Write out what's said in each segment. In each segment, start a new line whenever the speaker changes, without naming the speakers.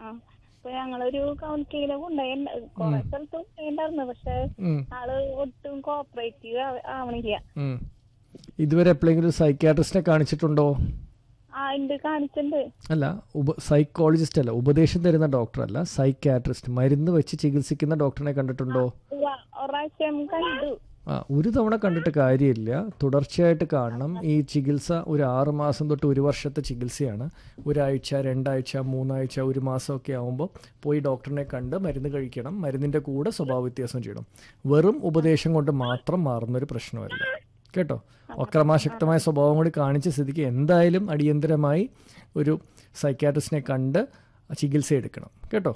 ഇപ്പൊ ഞങ്ങളൊരു കൗൺസിലിങ്ങിനെ കൊണ്ടുപോയി കൊറേ സ്ഥലത്ത് ഉണ്ടായിരുന്നു പക്ഷെ
ഉം,
ആള് ഒട്ടും കോപ്പറേറ്റീവ് ആവണില്ല
ഉം. ഇതുവരെ എപ്പോഴെങ്കിലും സൈക്യാട്രിസ്റ്റിനെ കാണിച്ചിട്ടുണ്ടോ
ആ ഉണ്ട് കാണിച്ചിട്ടുണ്ട്
അല്ല ഉപ സൈക്കോളജിസ്റ്റ് അല്ല ഉപദേശം തരുന്ന ഡോക്ടർ അല്ല സൈക്യാട്രിസ്റ്റ് മരുന്ന് വെച്ച് ചികിത്സിക്കുന്ന ഡോക്ടറിനെ കണ്ടിട്ടുണ്ടോ
ഉവ്വ, ഒറാവശ്യം കണ്ടു
ആ ഒരു തവണ കണ്ടിട്ട് കാര്യമില്ല തുടർച്ചയായിട്ട് കാണണം ഈ ചികിത്സ ഒരു ആറ് മാസം തൊട്ട് ഒരു വർഷത്തെ ചികിത്സയാണ് ഒരാഴ്ച രണ്ടാഴ്ച മൂന്നാഴ്ച ഒരു മാസമൊക്കെ ആകുമ്പോൾ പോയി ഡോക്ടറിനെ കണ്ട് മരുന്ന് കഴിക്കണം മരുന്നിൻ്റെ കൂടെ സ്വഭാവ വ്യത്യാസം ചെയ്യണം വെറും ഉപദേശം കൊണ്ട് മാത്രം മാറുന്നൊരു പ്രശ്നമല്ല കേട്ടോ അക്രമാശക്തമായ സ്വഭാവം കൂടി കാണിച്ച സ്ഥിതിക്ക് എന്തായാലും അടിയന്തരമായി ഒരു സൈക്യാട്രിസ്റ്റിനെ കണ്ട് ചികിത്സ എടുക്കണം കേട്ടോ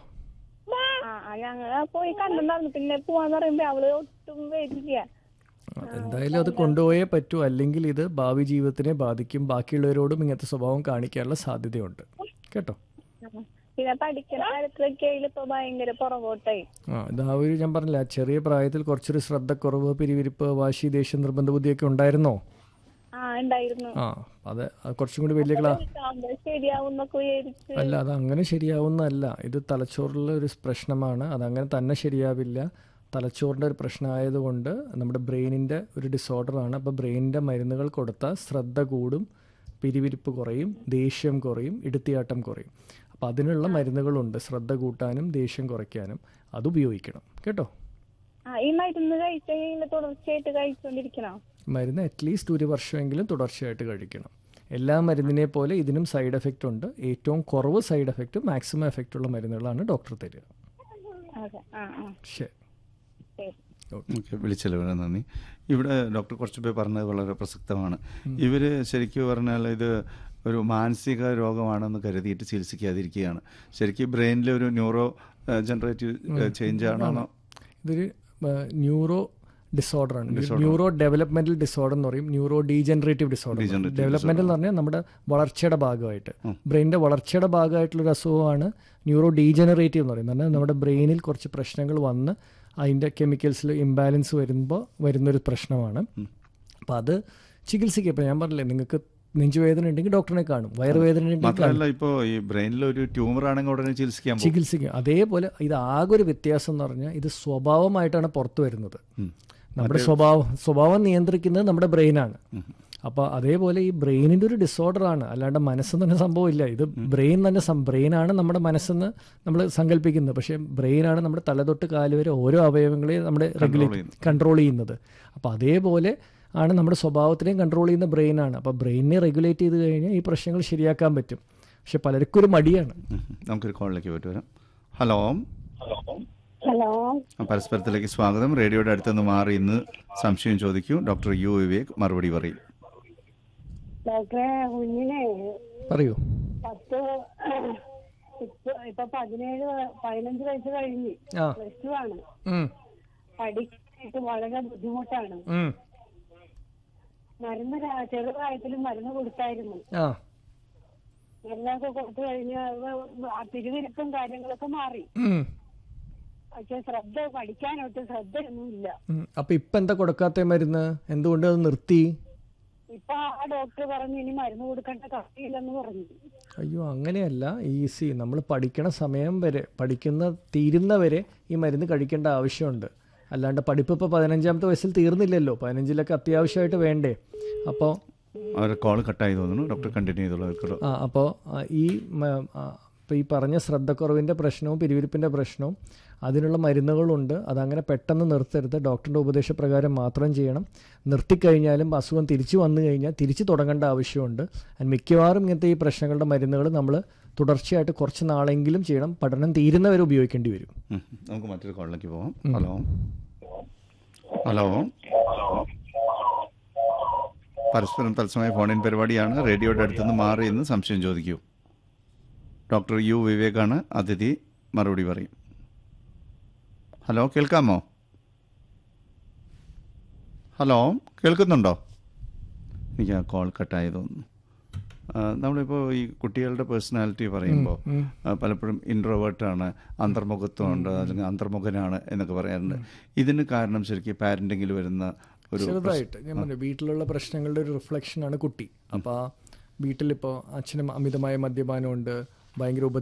ആ ആ, ഞങ്ങള് പോയി കണ്ടിട്ടുണ്ടായിരുന്നു പിന്നെ പോവാന്ന് പറയുമ്പോ അവള് ഒട്ടും വരില്ല
എന്തായാലും അത് കൊണ്ടുപോയേ പറ്റൂ അല്ലെങ്കിൽ ഇത് ഭാവി ജീവിതത്തിനെ ബാധിക്കും ബാക്കിയുള്ളവരോടും ഇങ്ങനത്തെ സ്വഭാവം കാണിക്കാനുള്ള സാധ്യതയുണ്ട് കേട്ടോ
പിന്നെ പഠിക്കുന്ന കാര്യത്തിലൊക്കെ ഇപ്പൊ ഭയങ്കര പുറകോട്ടായി
ആ ഇത് ആ ഒരു ഞാൻ പറഞ്ഞില്ല ആ ചെറിയ പ്രായത്തിൽ കുറച്ചൊരു ശ്രദ്ധക്കുറവ് പിരിവിരിപ്പ് വാശി ദേഷ്യം നിർബന്ധ ബുദ്ധിയൊക്കെ ഉണ്ടായിരുന്നോ
ആ ഉണ്ടായിരുന്നു
ആ അത് അത് കുറച്ചും കൂടി വലിയ ക്ലാ
ആവുമ്പോ ശരിയാവും എന്നൊക്കെ വിചാരിച്ച്
അല്ല അത് അങ്ങനെ ശരിയാവുന്നതല്ല ഇത് തലച്ചോറിലെ ഒരു പ്രശ്നമാണ് അതങ്ങനെ തന്നെ ശരിയാവില്ല തലച്ചോറിൻ്റെ ഒരു പ്രശ്നമായതുകൊണ്ട് നമ്മുടെ ബ്രെയിനിൻ്റെ ഒരു ഡിസോർഡറാണ് അപ്പോൾ ബ്രെയിനിൻ്റെ മരുന്നുകൾ കൊടുത്താൽ ശ്രദ്ധ കൂടും പിരിവിരിപ്പ് കുറയും ദേഷ്യം കുറയും ഇടുത്തിയാട്ടം കുറയും അപ്പോൾ അതിനുള്ള മരുന്നുകളുണ്ട് ശ്രദ്ധ കൂട്ടാനും ദേഷ്യം കുറയ്ക്കാനും അത് ഉപയോഗിക്കണം കേട്ടോ
ആ ഈ മരുന്ന് കഴിച്ചു കഴിഞ്ഞാൽ തുടർച്ചയായിട്ട് കഴിച്ചുകൊണ്ടിരിക്കണോ
മരുന്ന് അറ്റ്ലീസ്റ്റ് ഒരു വർഷമെങ്കിലും തുടർച്ചയായിട്ട് കഴിക്കണം എല്ലാ മരുന്നിനെ പോലെ ഇതിനും സൈഡ് എഫക്റ്റ് ഉണ്ട് ഏറ്റവും കുറവ് സൈഡ് എഫക്റ്റ് മാക്സിമം എഫക്റ്റ് ഉള്ള മരുന്നുകളാണ് ഡോക്ടർ തരിക
അതെ ആ ആ
ശരി
ശരി
ഓക്കെ വിളിച്ചല്ലോ നന്ദി ഇവിടെ ഡോക്ടർ കുറച്ച് പേര് പറഞ്ഞത് വളരെ പ്രസക്തമാണ് ഇവർ ശരിക്കും പറഞ്ഞാൽ ഇത് ഒരു മാനസിക രോഗമാണെന്ന് കരുതിയിട്ട് ചികിത്സിക്കാതിരിക്കുകയാണ് ശരിക്കും ബ്രെയിനിലെ ഒരു ന്യൂറോ ജനറേറ്റീവ് ചേഞ്ച് ആണോ
ഇതൊരു ന്യൂറോ ഡിസോർഡർ ആണ് ന്യൂറോ ഡെവലപ്മെന്റൽ ഡിസോർഡർ എന്ന് പറയും neuro degenerative disorder
Degenerative
developmental എന്ന് പറഞ്ഞാൽ നമ്മുടെ വളർച്ചയുടെ ഭാഗമായിട്ട് ബ്രെയിനിന്റെ വളർച്ചയുടെ ഭാഗമായിട്ടുള്ള ഒരു അസുഖമാണ് ന്യൂറോ ഡീജനറേറ്റീവ് എന്ന് പറയുന്നത് കാരണം നമ്മുടെ ബ്രെയിനിൽ കുറച്ച് പ്രശ്നങ്ങൾ വന്ന് അതിന്റെ കെമിക്കൽസിൽ ഇംബാലൻസ് വരുമ്പോൾ വരുന്നൊരു പ്രശ്നമാണ് അപ്പം അത് ചികിത്സിക്കുക ഇപ്പം ഞാൻ പറഞ്ഞില്ലേ നിങ്ങൾക്ക് നെഞ്ചുവേദന ഉണ്ടെങ്കിൽ ഡോക്ടറിനെ കാണും വയറുവേദന ഉണ്ടെങ്കിൽ
മാത്രമല്ല ഇപ്പോൾ ഈ ബ്രെയിനിൽ ഒരു ട്യൂമർ ആണെങ്കിൽ ഉടനെ ചികിത്സിക്കാൻ പോകും
ചികിത്സിക്കും അതേപോലെ ഇത് ആകെ ഒരു വ്യത്യാസം എന്ന് പറഞ്ഞാൽ ഇത് സ്വഭാവമായിട്ടാണ് പുറത്തു വരുന്നത് നമ്മുടെ സ്വഭാവം സ്വഭാവം നിയന്ത്രിക്കുന്നത് നമ്മുടെ ബ്രെയിനാണ് അപ്പോൾ അതേപോലെ ഈ ബ്രെയിനിൻ്റെ ഒരു ഡിസോർഡർ ആണ് അല്ലാണ്ട് മനസ്സെന്ന് തന്നെ സംഭവമില്ല ഇത് ബ്രെയിൻ തന്നെ ബ്രെയിനാണ് നമ്മുടെ മനസ്സെന്ന് നമ്മൾ സങ്കല്പിക്കുന്നത് പക്ഷേ ബ്രെയിനാണ് നമ്മുടെ തലതൊട്ട് കാല് വരെ ഓരോ അവയവങ്ങളെയും നമ്മുടെ റെഗുലേറ്റ് കൺട്രോൾ ചെയ്യുന്നത് അപ്പോൾ അതേപോലെ ആണ് നമ്മുടെ സ്വഭാവത്തിനെയും കൺട്രോൾ ചെയ്യുന്ന ബ്രെയിനാണ് അപ്പോൾ ബ്രെയിനിനെ റെഗുലേറ്റ് ചെയ്ത് കഴിഞ്ഞാൽ ഈ പ്രശ്നങ്ങൾ ശരിയാക്കാൻ പറ്റും പക്ഷെ പലർക്കും ഒരു മടിയാണ്
ഉം. നമുക്കൊരു കോളിലേക്ക് പോയിട്ട് വരാം ഹലോ
ഹലോ
ആ, പരസ്പരത്തിലേക്ക് സ്വാഗതം റേഡിയോയുടെ അടുത്തുനിന്ന് മാറി ഇന്ന് സംശയം ചോദിക്കൂ ഡോക്ടർ യു വിവേക് മറുപടി പറയും
ഡോക്ടറെ കുഞ്ഞിനെ
പറയൂ
പത്ത് ഇപ്പൊ ഇപ്പൊ പതിനേഴ് വ- പതിനഞ്ച് വയസ്സ് കഴിഞ്ഞ്
ആ
പ്ലസ് ടു ആണ്
ഉം,
പഠിക്കാനായിട്ട് വളരെ ബുദ്ധിമുട്ടാണ്
ഉം,
മരുന്ന് രാ- ചെറുപ്രായത്തിൽ മരുന്ന് കൊടുത്തായിരുന്നു
ആ
മരുന്നൊക്കെ കൊടുത്തു കഴിഞ്ഞാൽ ആ പിരിവിരിപ്പും കാര്യങ്ങളൊക്കെ മാറി
ഉം,
പക്ഷെ ശ്രദ്ധ പഠിക്കാനൊട്ട് ശ്രദ്ധയൊന്നുമില്ല
ഉം. അപ്പൊ ഇപ്പൊ എന്താ കൊടുക്കാത്ത മരുന്ന് എന്തുകൊണ്ട് അത് നിർത്തി
ഇപ്പൊ ആ ഡോക്ടർ പറഞ്ഞു ഇനി മരുന്ന് കൊടുക്കേണ്ട കാര്യമില്ലെന്ന് പറഞ്ഞു
അയ്യോ അങ്ങനെയല്ല ഈസി നമ്മൾ പഠിക്കണ സമയം വരെ പഠിക്കുന്ന തീരുന്നവരെ ഈ മരുന്ന് കഴിക്കേണ്ട ആവശ്യമുണ്ട് അല്ലാണ്ട് പഠിപ്പ് ഇപ്പോൾ പതിനഞ്ചാമത്തെ വയസ്സിൽ തീർന്നില്ലല്ലോ പതിനഞ്ചിലൊക്കെ അത്യാവശ്യമായിട്ട് വേണ്ടേ അപ്പോൾ
അവരുടെ കോൾ കട്ടായി തോന്നുന്നു ഡോക്ടർ കണ്ടിന്യൂ ചെയ്തോളൂ
ആ അപ്പോൾ ഈ ഇപ്പോൾ ഈ പറഞ്ഞ ശ്രദ്ധക്കുറവിൻ്റെ പ്രശ്നവും പിരിവിരിപ്പിൻ്റെ പ്രശ്നവും അതിനുള്ള മരുന്നുകളുണ്ട് അതങ്ങനെ പെട്ടെന്ന് നിർത്തരുത് ഡോക്ടറുടെ ഉപദേശപ്രകാരം മാത്രം ചെയ്യണം നിർത്തിക്കഴിഞ്ഞാലും അസുഖം തിരിച്ചു വന്നു കഴിഞ്ഞാൽ തിരിച്ചു തുടങ്ങേണ്ട ആവശ്യമുണ്ട് And മിക്കവാറും ഇങ്ങനത്തെ ഈ പ്രശ്നങ്ങളുടെ മരുന്നുകൾ നമ്മൾ തുടർച്ചയായിട്ട് കുറച്ച് നാളെങ്കിലും ചെയ്യണം പഠനം തീരുന്നവരെ ഉപയോഗിക്കേണ്ടി വരും
ഉം. നമുക്ക് മറ്റൊരു കോളിലേക്ക് പോവാം ഹലോ ഹലോ പരസ്പരം തത്സമയ ഫോണിൻ പരിപാടിയാണ് റേഡിയോയുടെ അടുത്തുനിന്ന് മാറി ഇന്ന് സംശയം ചോദിക്കൂ ഡോക്ടർ യു വിവേകാണ് അതിഥി മറുപടി പറയും ഹലോ കേൾക്കാമോ ഹലോ കേൾക്കുന്നുണ്ടോ എനിക്ക് ആ കോൾ കട്ടായി തോന്നുന്നു ആ, നമ്മളിപ്പോൾ ഈ കുട്ടികളുടെ പേഴ്സണാലിറ്റി പറയുമ്പോൾ ആ, പലപ്പോഴും ഇൻട്രോവേർട്ടാണ് അന്തർമുഖത്വമുണ്ട് അല്ലെങ്കിൽ അന്തർമുഖനാണ് എന്നൊക്കെ പറയാറുണ്ട് ഇതിന് കാരണം ശരിക്കും പാരന്റിങ്ങിൽ വരുന്ന ഒരു
ചെറുതായിട്ട് ഞാൻ പറഞ്ഞു വീട്ടിലുള്ള പ്രശ്നങ്ങളുടെ ഒരു റിഫ്ലക്ഷനാണ് കുട്ടി അപ്പോൾ ആ വീട്ടിലിപ്പോൾ അച്ഛനും അമിതമായ മദ്യപാനമുണ്ട് ഭയങ്കര ഉപ